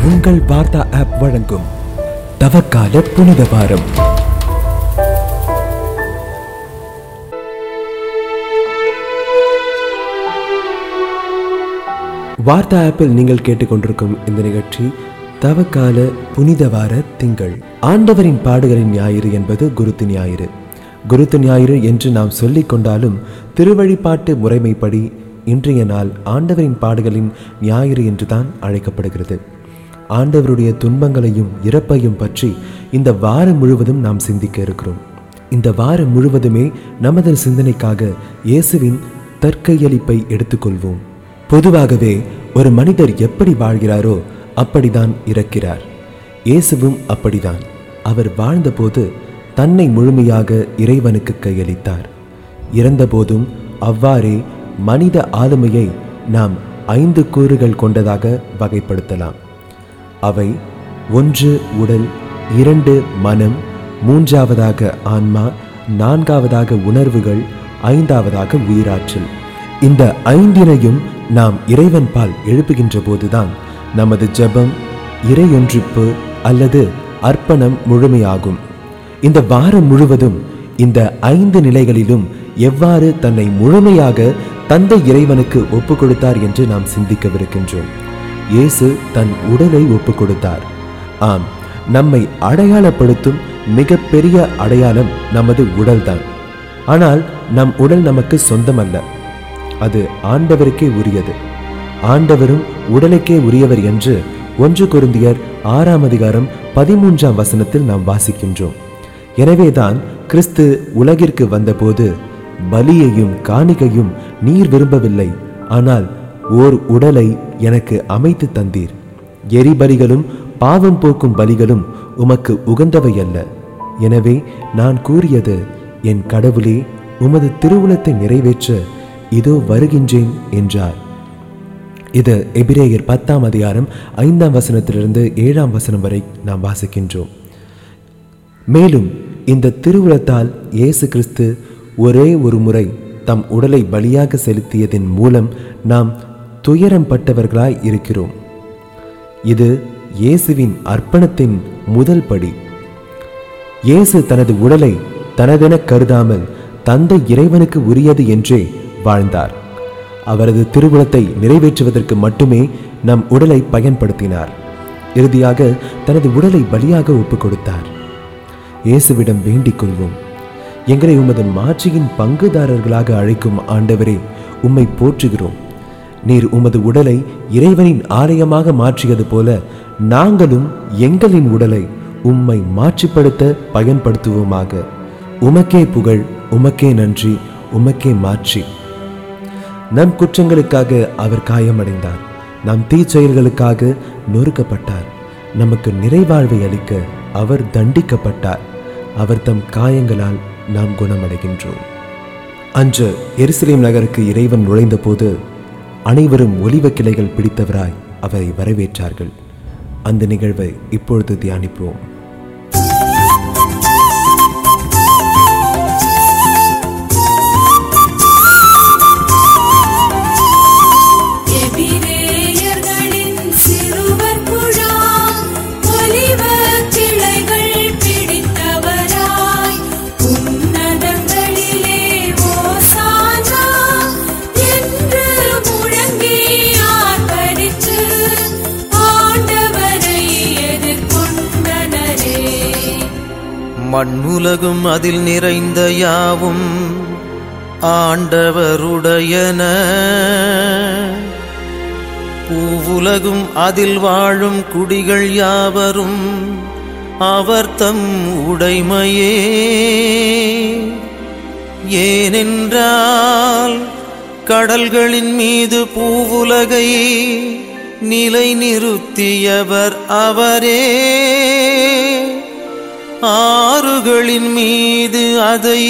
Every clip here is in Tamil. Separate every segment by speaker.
Speaker 1: உங்கள் வார்த்தா ஆப் வழங்கும் தவக்கால புனித வாரம் வார்த்தா ஆப்பில் நீங்கள் கேட்டுக்கொண்டிருக்கும் இந்த நிகழ்ச்சி தவக்கால புனித வார திங்கள் ஆண்டவரின் பாடுகளின் ஞாயிறு என்பது குருத்து ஞாயிறு குருத்து ஞாயிறு என்று நாம் சொல்லிக் கொண்டாலும் திருவழிபாட்டு முறைமைப்படி இன்றைய நாள் ஆண்டவரின் பாடுகளின் ஞாயிறு என்றுதான் அழைக்கப்படுகிறது ஆண்டவருடைய துன்பங்களையும் இறப்பையும் பற்றி இந்த வாரம் முழுவதும் நாம் சிந்திக்க இருக்கிறோம் இந்த வாரம் முழுவதுமே நமது சிந்தனைக்காக இயேசுவின் தற்கையளிப்பை எடுத்துக்கொள்வோம் பொதுவாகவே ஒரு மனிதர் எப்படி வாழ்கிறாரோ அப்படிதான் இறக்கிறார் இயேசுவும் அப்படிதான் அவர் வாழ்ந்தபோது தன்னை முழுமையாக இறைவனுக்கு கையளித்தார் இறந்தபோதும் அவ்வாறே மனித ஆளுமையை நாம் ஐந்து கூறுகள் கொண்டதாக வகைப்படுத்தலாம் அவை ஒன்று உடல் இரண்டு மனம் மூன்றாவதாக ஆன்மா நான்காவதாக உணர்வுகள் ஐந்தாவதாக உயிராற்றல் இந்த ஐந்தினையும் நாம் இறைவன் பால் எழுப்புகின்ற போதுதான் நமது ஜெபம் இறையொன்றிப்பு அல்லது அர்ப்பணம் முழுமையாகும் இந்த வாரம் முழுவதும் இந்த ஐந்து நிலைகளிலும் எவ்வாறு தன்னை முழுமையாக தந்தை இறைவனுக்கு ஒப்பு கொடுத்தார் என்று நாம் சிந்திக்கவிருக்கின்றோம் இயேசு தன் உடலை ஒப்பு கொடுத்தார் ஆம் நம்மை அடையாளப்படுத்தும் மிகப்பெரிய அடையாளம் நமது உடல்தான் ஆனால் நம் உடல் நமக்கு சொந்தமல்ல அது ஆண்டவருக்கே உரியது ஆண்டவரும் உடலுக்கே உரியவர் என்று ஒன்று கொருந்தியர் ஆறாம் அதிகாரம் பதிமூன்றாம் வசனத்தில் நாம் வாசிக்கின்றோம் எனவேதான் கிறிஸ்து உலகிற்கு வந்தபோது பலியையும் காணிக்கையும் நீர் விரும்பவில்லை ஆனால் ஓர் உடலை எனக்கு அமைத்து தந்தீர் எரிபலிகளும் பாவம் போக்கும் பலிகளும் உமக்கு உகந்தவை அல்ல எனவே நான் கூறியது என் கடவுளே உமது திருவுளத்தை நிறைவேற்ற இதோ வருகின்றேன் என்றார் இது எபிரேயர் பத்தாம் அதிகாரம் ஐந்தாம் வசனத்திலிருந்து ஏழாம் வசனம் வரை நாம் வாசிக்கின்றோம் மேலும் இந்த திருவுளத்தால் இயேசு கிறிஸ்து ஒரே ஒரு முறை தம் உடலை பலியாக செலுத்தியதன் மூலம் நாம் துயரம் பட்டவர்களாய் இருக்கிறோம் இது இயேசுவின் அர்ப்பணத்தின் முதல் படி இயேசு தனது உடலை தனதென கருதாமல் தந்தை இறைவனுக்கு உரியது என்றே வாழ்ந்தார் அவரது திருவுளத்தை நிறைவேற்றுவதற்கு மட்டுமே நம் உடலை பயன்படுத்தினார் இறுதியாக தனது உடலை பலியாக ஒப்புக் கொடுத்தார் இயேசுவிடம் வேண்டிக் கொள்வோம் எங்களை உமது மாட்சியின் பங்குதாரர்களாக அழைக்கும் ஆண்டவரே உம்மை போற்றுகிறோம் நீர் உமது உடலை இறைவனின் ஆலயமாக மாற்றியது போல நாங்களும் எங்களின் உடலை உம்மை மாற்றிப்படுத்த பயன்படுத்துவோமாக உமக்கே புகழ் உமக்கே நன்றி உமக்கே மாற்றி நம் குற்றங்களுக்காக அவர் காயமடைந்தார் நம் தீச்செயல்களுக்காக நொறுக்கப்பட்டார் நமக்கு நிறைவாழ்வை அளிக்க அவர் தண்டிக்கப்பட்டார் அவர் தம் காயங்களால் நாம் குணமடைகின்றோம் அன்று எருசலேம் நகருக்கு இறைவன் நுழைந்தபோது அனைவரும் ஒலிவ கிளைகள் பிடித்தவராய் அவரை வரவேற்றார்கள் அந்த நிகழ்வை இப்பொழுது தியானிப்போம்
Speaker 2: எபிரேயர்களின் சிறுவர் குழாம் ஒலிவக் கிளைகள் பிடித்தவராய் உன்னதங்களிலே ஓசானா என்று முழங்கி ஆர்ப்பரித்து ஆண்டவரை எதிர்கொண்டனரே
Speaker 3: மண்ணுலகும் அதில் நிறைந்த யாவும் ஆண்டவருடையன பூவுலகும் அதில் வாழும் குடிகள் யாவரும் அவர் தம் உடைமையே ஏனென்றால் கடல்களின் மீது பூவுலகை நிலைநிறுத்தியவர் அவரே ஆறுகளின் மீது அதை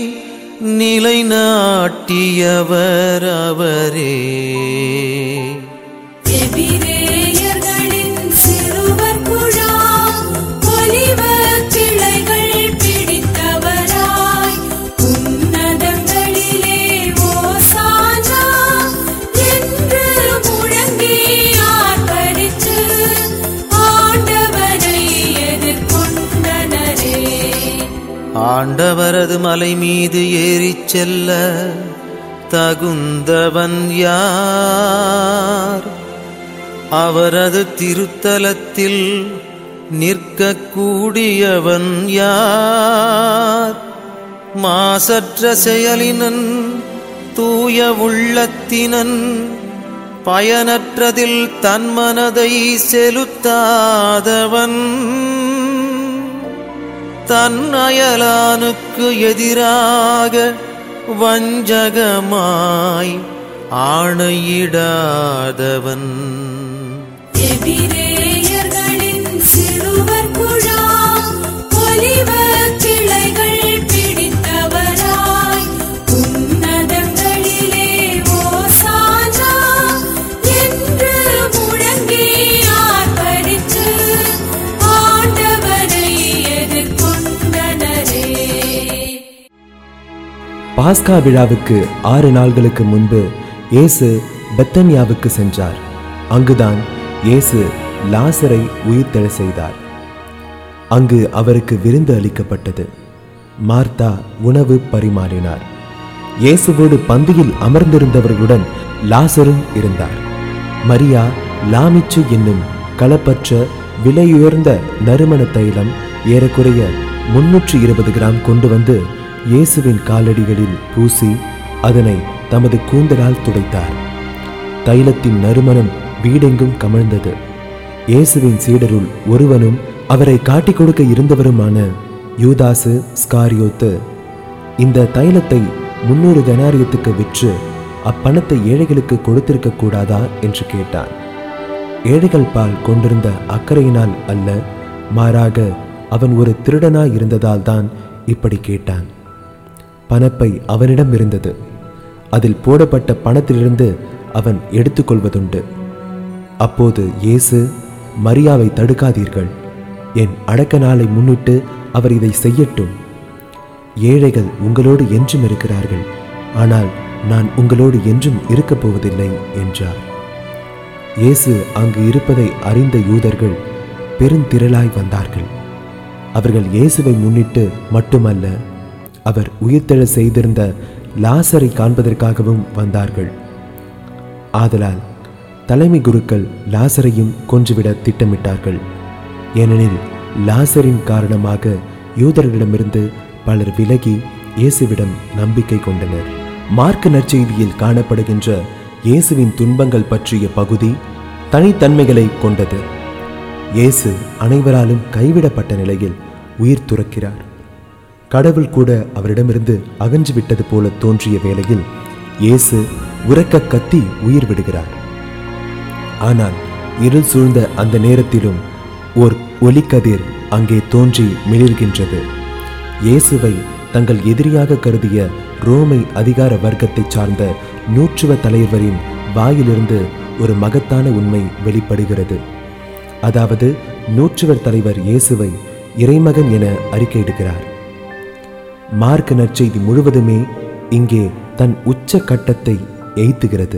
Speaker 3: நிலைநாட்டியவர் அவரே
Speaker 2: எபிரேயர்களின் சிறுவர் குழாம் ஒலிவக் கிளைகள் பிடித்தவராய் உன்னதங்களிலே ஓசானா என்று முழங்கி ஆர்ப்பரித்து
Speaker 3: ஆண்டவரது மலை மீது ஏறிச் செல்ல தகுந்தவன் யார் அவரது திருத்தலத்தில் நிற்கக்கூடியவன் யார் மாசற்ற செயலினன் தூய உள்ளத்தினன் பயனற்றதில் தன் மனதை செலுத்தாதவன் தன் அயலானுக்கு எதிராக வஞ்சகமாய் ஆணையிடாதவன்
Speaker 2: எபிரேயர்களின் சிறுவர் குழாம் ஒலிவ கிளைகள் பிடித்தவராய் உன்னதங்களிலே ஓசானா என்று முழங்கி ஆர்ப்பரித்து ஆண்டவரை எதிர்கொண்டனரே
Speaker 1: பாஸ்கா விழாவுக்கு ஆறு நாள்களுக்கு முன்பு இயேசு பெத்தனியாவுக்கு சென்றார் அங்குதான் இயேசு லாசரை உயிர்த்தெழ செய்தார் அங்கு அவருக்கு விருந்து அளிக்கப்பட்டது மார்த்தா உணவு பரிமாறினார் இயேசுவோடு பந்தியில் அமர்ந்திருந்தவர்களுடன் லாசரும் இருந்தார் மரியா லாமிச்சு என்னும் களப்பற்ற விலையுயர்ந்த நறுமண தைலம் ஏறக்குறைய முன்னூற்று இருபது கிராம் கொண்டு வந்து இயேசுவின் காலடிகளில் பூசி அதனை தமது கூந்தலால் துடைத்தார் தைலத்தின் நறுமணம் வீடெங்கும் கமழ்ந்தது இயேசுவின் சீடருள் ஒருவனும் அவரை காட்டிக் கொடுக்க இருந்தவருமான யூதாசு ஸ்காரியோத்து இந்த தைலத்தை முன்னூறு தெனாரியத்துக்கு விற்று அப்பணத்தை ஏழைகளுக்கு கொடுத்திருக்க கூடாதா என்று கேட்டான் ஏழைகள் பால் கொண்டிருந்த அக்கறையினால் அல்ல மாறாக அவன் ஒரு திருடனாய் இருந்ததால் தான் இப்படி கேட்டான் பணப்பை அவனிடம் இருந்தது அதில் போடப்பட்ட பணத்திலிருந்து அவன் எடுத்துக்கொள்வதுண்டு அப்போது இயேசு மரியாவை தடுக்காதீர்கள் என் அடக்க நாளை முன்னிட்டு அவர் இதை செய்யட்டும் ஏழைகள் உங்களோடு என்றும் இருக்கிறார்கள் ஆனால் நான் உங்களோடு என்றும் இருக்கப் போவதில்லை என்றார் இயேசு அங்கு இருப்பதை அறிந்த யூதர்கள் பெருந்திரளாய் வந்தார்கள் அவர்கள் இயேசுவை முன்னிட்டு மட்டுமல்ல அவர் உயிர்த்தெழ செய்திருந்த லாசரை காண்பதற்காகவும் வந்தார்கள் ஆதலால் தலைமை குருக்கள் லாசரையும் கொன்றுவிட திட்டமிட்டார்கள் ஏனெனில் லாசரின் காரணமாக யூதர்களிடமிருந்து பலர் விலகி இயேசுவிடம் நம்பிக்கை கொண்டனர் மார்க்க நற்செய்தியில் காணப்படுகின்ற இயேசுவின் துன்பங்கள் பற்றிய பகுதி தனித்தன்மைகளை கொண்டது இயேசு அனைவராலும் கைவிடப்பட்ட நிலையில் உயிர் துறக்கிறார் கடவுள் கூட அவரிடமிருந்து அகன்று விட்டது போல தோன்றிய வேளையில் இயேசு உரக்க கத்தி உயிர் விடுகிறார் ஆனால் இருள் சூழ்ந்த அந்த நேரத்திலும் ஓர் ஒலிக்கதிர் அங்கே தோன்றி மிளிர்கின்றது இயேசுவை தங்கள் எதிரியாக கருதிய ரோமை அதிகார வர்க்கத்தைச் சார்ந்த நூற்றுவ தலைவரின் வாயிலிருந்து ஒரு மகத்தான உண்மை வெளிப்படுகிறது அதாவது நூற்றுவர் தலைவர் இயேசுவை இறைமகன் என அறிக்கையிடுகிறார் மார்க்க நற்செய்தி முழுவதுமே இங்கே தன் உச்ச கட்டத்தை எய்த்துகிறது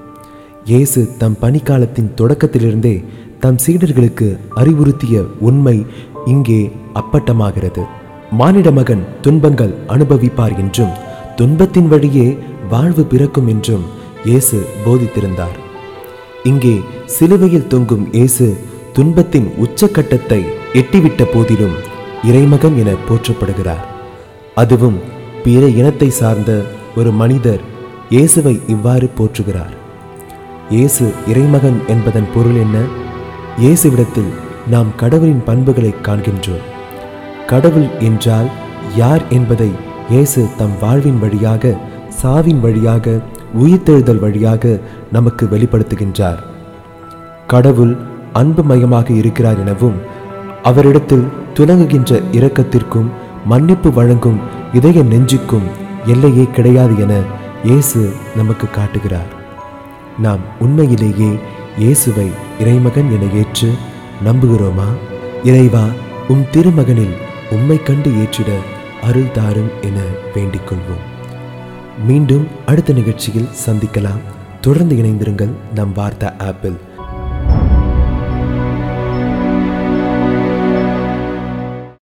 Speaker 1: இயேசு தம் பணிக்காலத்தின் தொடக்கத்திலிருந்தே தம் சீடர்களுக்கு அறிவுறுத்திய உண்மை இங்கே அப்பட்டமாகிறது மானிட மகன் துன்பங்கள் அனுபவிப்பார் என்றும் துன்பத்தின் வழியே வாழ்வு பிறக்கும் என்றும் இயேசு போதித்திருந்தார் இங்கே சிலுவையில் தொங்கும் இயேசு துன்பத்தின் உச்சக்கட்டத்தை எட்டிவிட்ட போதிலும் இறைமகன் என போற்றப்படுகிறார் அதுவும் பிற இனத்தை சார்ந்த ஒரு மனிதர் இயேசுவை இவ்வாறு போற்றுகிறார் இயேசு இறைமகன் என்பதன் பொருள் என்ன இயேசுவிடத்தில் நாம் கடவுளின் பண்புகளை காண்கின்றோம் கடவுள் என்றால் யார் என்பதை இயேசு தம் வாழ்வின் வழியாக சாவின் வழியாக உயிர்த்தெழுதல் வழியாக நமக்கு வெளிப்படுத்துகின்றார் கடவுள் அன்பு மயமாக இருக்கிறார் எனவும் அவரிடத்தில் துலங்குகின்ற இரக்கத்திற்கும் மன்னிப்பு வழங்கும் இதய நெஞ்சுக்கும் எல்லையே கிடையாது என இயேசு நமக்கு காட்டுகிறார் நாம் உண்மையிலேயே இயேசுவை இறைமகன் என ஏற்று நம்புகிறோமா இறைவா உம் திருமகனில் உம்மை கண்டு ஏற்றிட அருள் தாரும் என வேண்டிக் கொள்வோம் மீண்டும் அடுத்த நிகழ்ச்சியில் சந்திக்கலாம் தொடர்ந்து இணைந்திருங்கள் நம் வார்த்தா ஆப்பிள்